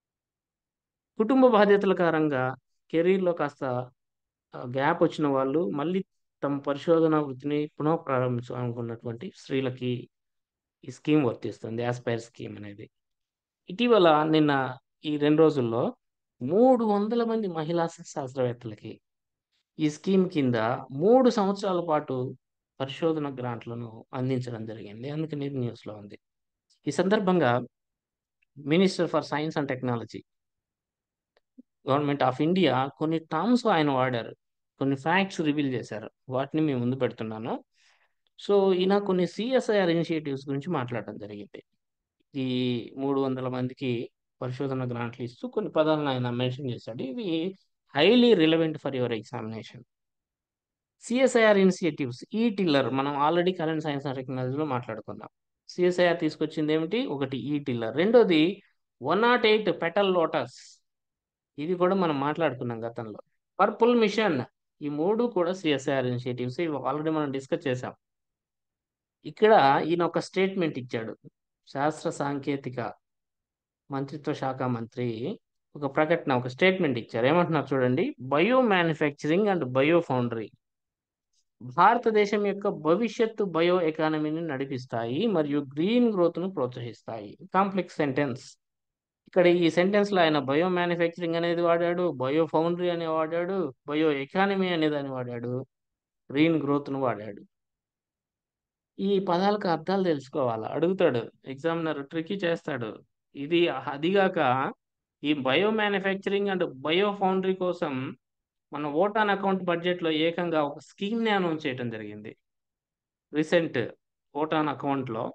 కుటుంబ బాధ్యతల కారణంగా కెరీర్లో కాస్త గ్యాప్ వచ్చిన వాళ్ళు మళ్ళీ తమ పరిశోధన వృత్తిని పునః ప్రారంభించాలనుకున్నటువంటి స్త్రీలకి ఈ స్కీమ్ వర్తిస్తుంది ఆస్పైర్ స్కీమ్ అనేది ఇటీవల నిన్న ఈ రెండు రోజుల్లో మూడు వందల మంది మహిళా శాస్త్రవేత్తలకి ఈ స్కీమ్ కింద మూడు సంవత్సరాల పాటు పరిశోధన గ్రాంట్లను అందించడం జరిగింది అందుకని ఇది న్యూస్లో ఉంది ఈ సందర్భంగా minister for science and technology government of India కొన్ని టర్మ్స్ ఆయన వాడారు కొన్ని ఫ్యాక్ట్స్ రివీల్ చేశారు వాటిని మేము ముందు పెడుతున్నాను సో ఈయన కొన్ని సిఎస్ఐఆర్ ఇనిషియేటివ్స్ గురించి మాట్లాడడం జరిగింది ఈ మూడు వందల మందికి పరిశోధన గ్రాంట్లు ఇస్తూ కొన్ని పదాలను ఆయన మెన్షన్ చేశాడు ఇవి highly relevant for your examination CSIR initiatives ఈ టిల్లర్ మనం ఆల్రెడీ కరెంట్ సైన్స్ అండ్ టెక్నాలజీలో మాట్లాడుకున్నాం సిఎస్ఐఆర్ తీసుకొచ్చింది ఏమిటి ఒకటి ఈ టిల్లర్ రెండోది one not eight petal lotus ఇది కూడా మనం మాట్లాడుకున్నాం గతంలో పర్పుల్ మిషన్ ఈ మూడు కూడా సిఎస్ఐఆర్ ఇనిషియేటివ్స్ ఇవి ఆల్రెడీ మనం డిస్కస్ చేసాం ఇక్కడ ఈయన ఒక స్టేట్మెంట్ ఇచ్చాడు శాస్త్ర సాంకేతిక మంత్రిత్వ శాఖ మంత్రి ఒక ప్రకటన ఒక స్టేట్మెంట్ ఇచ్చారు ఏమంటున్నారు చూడండి bio manufacturing and bio foundry భారతదేశం యొక్క భవిష్యత్తు బయో ఎకానమీని నడిపిస్తాయి మరియు గ్రీన్ గ్రోత్ను ప్రోత్సహిస్తాయి కాంప్లెక్స్ సెంటెన్స్ ఇక్కడ ఈ సెంటెన్స్ లో ఆయన బయో మ్యానుఫ్యాక్చరింగ్ అనేది వాడాడు బయో ఫౌండరీ అనే వాడాడు బయో ఎకానమీ అనే దాన్ని వాడాడు గ్రీన్ గ్రోత్ ను వాడాడు ఈ పదాలకు అర్థాలు తెలుసుకోవాలా అడుగుతాడు ఎగ్జామినర్ ట్రికీ చేస్తాడు ఇది అదిగాక ఈ bio manufacturing and bio foundry కోసం మన ఓటాన్ అకౌంట్ బడ్జెట్ లో ఏకంగా ఒక స్కీమ్ ని అనౌన్స్ చేయడం జరిగింది రీసెంట్ ఓటాన్ అకౌంట్ లో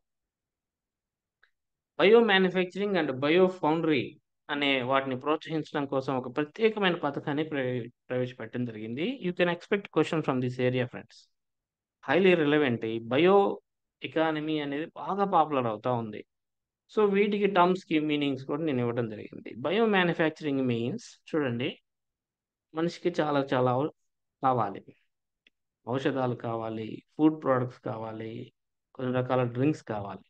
bio manufacturing and bio foundry అనే వాటిని ప్రోత్సహించడం కోసం ఒక ప్రత్యేకమైన పథకాన్ని ప్రవే- ప్రవేశపెట్టడం జరిగింది you can expect question from this area friends highly relevant ఈ బయో ఎకానమీ అనేది బాగా పాపులర్ అవుతా ఉంది సో వీటికి టర్మ్స్ కి మీనింగ్స్ కూడా నేను ఇవ్వడం జరిగింది బయో మ్యానుఫ్యాక్చరింగ్ మీన్స్ చూడండి మనిషికి చాలా చాలా అవ- కావాలి ఔషధాలు కావాలి ఫుడ్ ప్రోడక్ట్స్ కావాలి కొన్ని రకాల డ్రింక్స్ కావాలి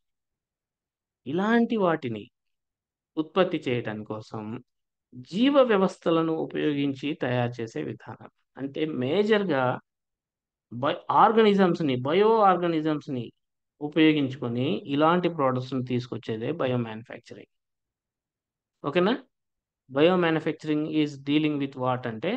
ఇలాంటి వాటిని ఉత్పత్తి చేయడం కోసం జీవ వ్యవస్థలను ఉపయోగించి తయారు చేసే విధానం అంటే మేజర్గా బై ఆర్గనిజమ్స్ని బయో ఆర్గనిజమ్స్ని ఉపయోగించుకొని ఇలాంటి ప్రోడక్ట్స్ని తీసుకొచ్చేదే బయో మ్యానుఫ్యాక్చరింగ్ ఓకేనా bio manufacturing is dealing with what అంటే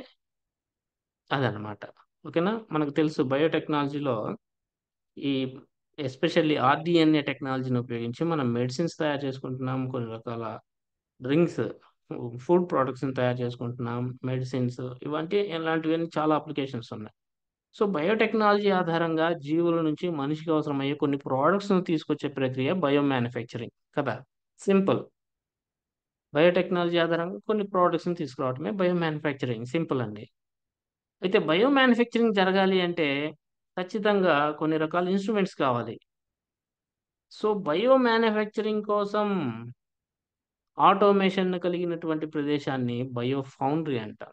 అదనమాట ఓకేనా మనకు తెలుసు బయోటెక్నాలజీలో ఈ ఎస్పెషల్లీ ఆర్డిఎన్ఏ టెక్నాలజీని ఉపయోగించి మనం మెడిసిన్స్ తయారు చేసుకుంటున్నాం కొన్ని రకాల డ్రింక్స్ ఫుడ్ ప్రోడక్ట్స్ని తయారు చేసుకుంటున్నాం మెడిసిన్స్ ఇవంటి ఇలాంటివన్నీ చాలా అప్లికేషన్స్ ఉన్నాయి సో బయోటెక్నాలజీ ఆధారంగా జీవుల నుంచి మనిషికి అవసరమయ్యే కొన్ని ప్రోడక్ట్స్ను తీసుకొచ్చే ప్రక్రియ బయో మ్యానుఫ్యాక్చరింగ్ కదా సింపుల్ బయోటెక్నాలజీ ఆధారంగా కొన్ని ప్రోడక్ట్స్ని తీసుకురావడమే బయో మ్యానుఫ్యాక్చరింగ్ సింపుల్ అండి అయితే బయో మ్యానుఫ్యాక్చరింగ్ జరగాలి అంటే ఖచ్చితంగా కొన్ని రకాల ఇన్స్ట్రుమెంట్స్ కావాలి సో బయో మ్యానుఫ్యాక్చరింగ్ కోసం ఆటోమేషన్ కలిగినటువంటి ప్రదేశాన్ని బయో ఫౌండరీ అంటాం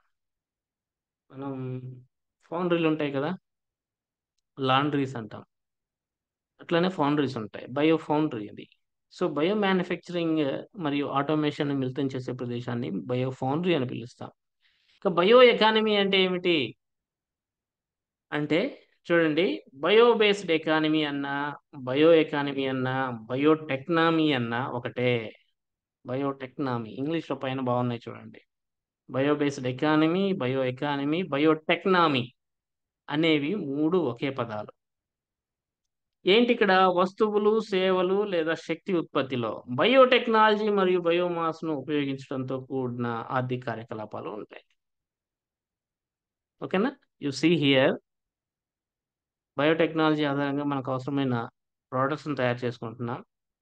మనం ఫౌండరీలు ఉంటాయి కదా లాండ్రీస్ అంటాం అట్లనే ఫౌండరీస్ ఉంటాయి బయో ఫౌండరీ అది సో బయో మ్యానుఫ్యాక్చరింగ్ మరియు ఆటోమేషన్ మిళితం చేసే ప్రదేశాన్ని బయో ఫౌండరీ అని పిలుస్తాం ఇక బయో ఎకానమీ అంటే ఏమిటి అంటే చూడండి బయో బేస్డ్ ఎకానమీ అన్నా బయో ఎకానమీ అన్నా బయోటెక్నామీ అన్నా ఒకటే బయోటెక్నామీ ఇంగ్లీష్లో పైన బాగున్నాయి చూడండి bio based economy bio economy బయోటెక్నామీ అనేవి మూడు ఒకే పదాలు ఏంటి ఇక్కడ వస్తువులు సేవలు లేదా శక్తి ఉత్పత్తిలో బయోటెక్నాలజీ మరియు బయోమాస్ను ఉపయోగించడంతో కూడిన ఆర్థిక కార్యకలాపాలు ఉంటాయి ఓకేనా యు సీ హియర్ బయోటెక్నాలజీ ఆధారంగా మనకు అవసరమైన ప్రోడక్ట్స్ని తయారు చేసుకుంటున్నాం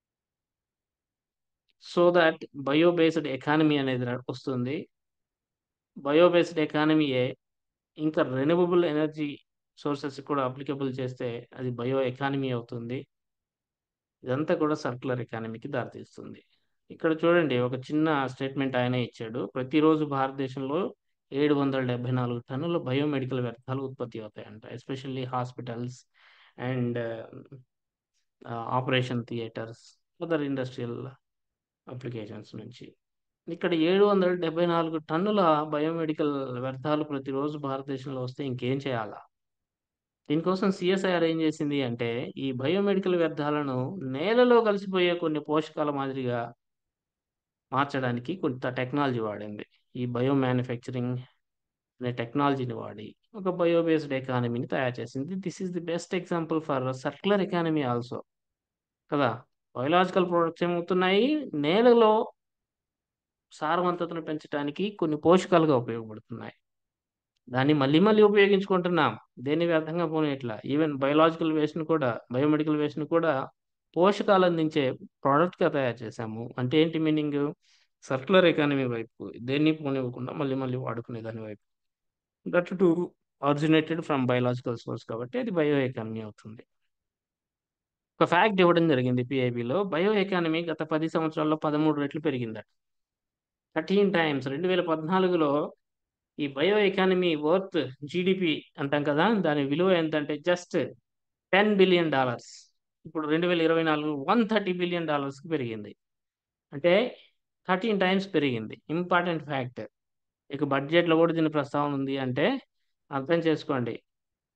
so that bio based economy అనేది ర- వస్తుంది బయో బేస్డ్ ఎకానమీయే ఇంకా రెన్యూవబుల్ ఎనర్జీ సోర్సెస్ కూడా అప్లికబుల్ చేస్తే అది బయో ఎకానమీ అవుతుంది ఇదంతా కూడా సర్క్యులర్ ఎకానమీకి దారితీస్తుంది ఇక్కడ చూడండి ఒక చిన్న స్టేట్మెంట్ ఆయన ఇచ్చాడు ప్రతిరోజు భారతదేశంలో ఏడు వందల డెబ్బై నాలుగు టన్నుల బయోమెడికల్ వ్యర్థాలు ఉత్పత్తి అవుతాయంట especially hospitals and operation theatres other industrial applications నుంచి ఇక్కడ ఏడు వందల డెబ్బై నాలుగు టన్నుల బయోమెడికల్ వ్యర్థాలు ప్రతిరోజు భారతదేశంలో వస్తే ఇంకేం చేయాలా దీనికోసం సిఎస్ఐఆర్ ఏం చేసింది అంటే ఈ బయోమెడికల్ వ్యర్థాలను నేలలో కలిసిపోయే కొన్ని పోషకాల మాదిరిగా మార్చడానికి కొంత టెక్నాలజీ వాడింది ఈ బయో మ్యానుఫ్యాక్చరింగ్ అనే టెక్నాలజీని వాడి ఒక బయో బేస్డ్ ఎకానమీని తయారు చేసింది this is the best example for circular economy also కదా బయోలాజికల్ ప్రొడక్ట్స్ ఏమవుతున్నాయి నేలలో సారవంతతను పెంచడానికి కొన్ని పోషకాలుగా ఉపయోగపడుతున్నాయి దాన్ని మళ్ళీ మళ్ళీ ఉపయోగించుకుంటున్నాం దేన్ని వ్యర్థంగా పోనీయట్లా ఈవెన్ బయోలాజికల్ వేస్ట్ని కూడా బయోమెడికల్ వేస్ట్ని కూడా పోషకాలు అందించే ప్రోడక్ట్గా తయారు చేశాము అంటే ఏంటి మీనింగ్ సర్క్యులర్ ఎకానమీ వైపు దేన్ని పోనివ్వకుండా మళ్ళీ మళ్ళీ వాడుకునే దాని వైపు that to originated from biological source కాబట్టి అది బయో ఎకానమీ అవుతుంది ఒక ఫ్యాక్ట్ ఇవ్వడం జరిగింది పిఐబిలో బయో ఎకానమీ గత పది సంవత్సరాల్లో పదమూడు రెట్లు పెరిగిందట థర్టీన్ టైమ్స్ రెండు వేల పద్నాలుగులో ఈ బయో ఎకానమీ వర్త్ జీడిపి అంటాం కదా దాని విలువ ఎంత అంటే జస్ట్ టెన్ బిలియన్ డాలర్స్ ఇప్పుడు రెండు వేల ఇరవై నాలుగు వన్ థర్టీ బిలియన్ డాలర్స్కి పెరిగింది అంటే థర్టీన్ టైమ్స్ పెరిగింది ఇంపార్టెంట్ ఫ్యాక్ట్ ఇక బడ్జెట్లో కూడా దీని ప్రస్తావన ఉంది అంటే అర్థం చేసుకోండి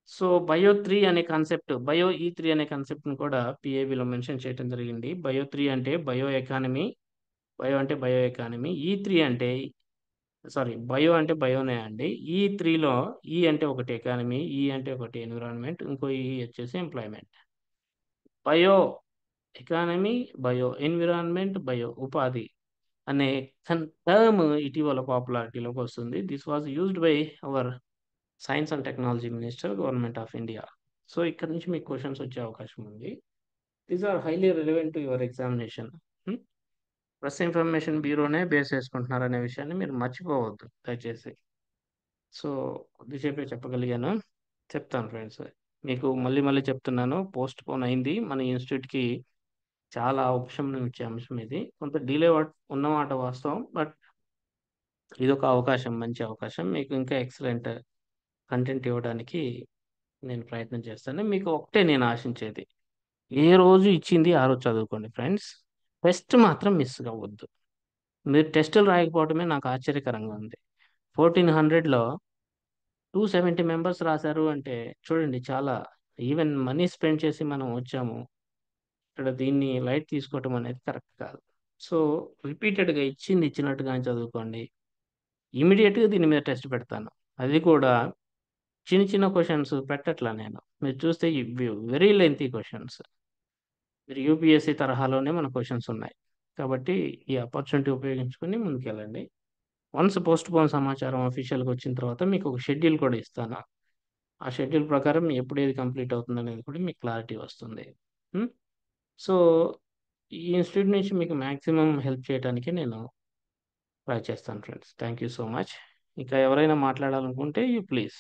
సో బయో త్రీ అనే కాన్సెప్ట్ బయో ఈ త్రీ అనే కాన్సెప్ట్ని కూడా పిఏబిలో మెన్షన్ చేయడం జరిగింది బయో త్రీ అంటే బయో ఎకానమీ బయో అంటే బయో ఎకానమీ ఈ త్రీ అంటే సారీ బయో అంటే బయోనే అండి ఈ త్రీలో ఈ అంటే ఒకటి ఎకానమీ ఈ అంటే ఒకటి ఎన్విరాన్మెంట్ ఇంకో ఈ వచ్చేసి employment bio economy bio environment bio ఉపాధి అనే టర్మ్ ఇటీవల పాపులారిటీలోకి వస్తుంది this was used by our science and technology minister government of India so ఇక్కడ నుంచి మీకు క్వశ్చన్స్ వచ్చే అవకాశం ఉంది these are highly relevant to your examination press information బ్యూరోనే బేస్ చేసుకుంటున్నారు అనే విషయాన్ని మీరు మర్చిపోవద్దు దయచేసి సో కొద్దిసేపే చెప్పగలిగాను చెప్తాను ఫ్రెండ్స్ మీకు మళ్ళీ మళ్ళీ చెప్తున్నాను పోస్ట్ పోన్ అయింది మన ఇన్స్టిట్యూట్కి చాలా ఉపశమనం ఇచ్చే అంశం ఇది కొంత డిలే ఉన్నమాట వాస్తవం బట్ ఇది ఒక అవకాశం మంచి అవకాశం మీకు ఇంకా ఎక్సలెంట్ కంటెంట్ ఇవ్వడానికి నేను ప్రయత్నం చేస్తాను మీకు ఒకటే నేను ఆశించేది ఏ రోజు ఇచ్చింది ఆ రోజు చదువుకోండి ఫ్రెండ్స్ టెస్ట్ మాత్రం మిస్ అవ్వద్దు మీరు టెస్టులు రాయకపోవడమే నాకు ఆశ్చర్యకరంగా ఉంది ఫోర్టీన్ హండ్రెడ్లో టూ సెవెంటీ మెంబర్స్ రాశారు అంటే చూడండి చాలా ఈవెన్ మనీ స్పెండ్ చేసి మనం వచ్చాము ఇక్కడ దీన్ని లైట్ తీసుకోవటం అనేది కరెక్ట్ కాదు సో రిపీటెడ్గా ఇచ్చింది ఇచ్చినట్టుగా చదువుకోండి ఇమీడియట్గా దీని మీద టెస్ట్ పెడతాను అది కూడా చిన్న చిన్న క్వశ్చన్స్ పెట్టట్లా నేను మీరు చూస్తే వెరీ లెంతీ క్వశ్చన్స్ మీరు యూపీఎస్సీ తరహాలోనే మన క్వశ్చన్స్ ఉన్నాయి కాబట్టి ఈ ఆపర్చునిటీ ఉపయోగించుకొని ముందుకెళ్ళండి వన్స్ పోస్ట్ పోన్ సమాచారం అఫీషియల్గా వచ్చిన తర్వాత మీకు ఒక షెడ్యూల్ కూడా ఇస్తాను ఆ షెడ్యూల్ ప్రకారం ఎప్పుడు ఏది కంప్లీట్ అవుతుంది అనేది కూడా మీకు క్లారిటీ వస్తుంది సో ఈ ఇన్స్టిట్యూట్ నుంచి మీకు మ్యాక్సిమం హెల్ప్ చేయడానికి నేను ట్రై చేస్తాను friends thank you so much ఇంకా ఎవరైనా మాట్లాడాలనుకుంటే you please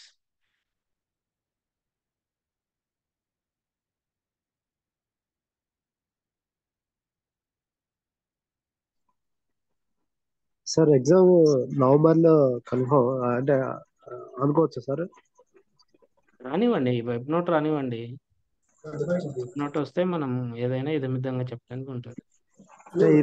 sir exam November లో కన్ఫర్మ్ అంటే అనుకోవచ్చా సార్ రానివ్వండి వెబ్ నోట్ రానివ్వండి వెబ్ నోట్ వస్తే మనం ఏదైనా ఇదమిద్దంగా చెప్పడానికి ఉంటుంది అంటే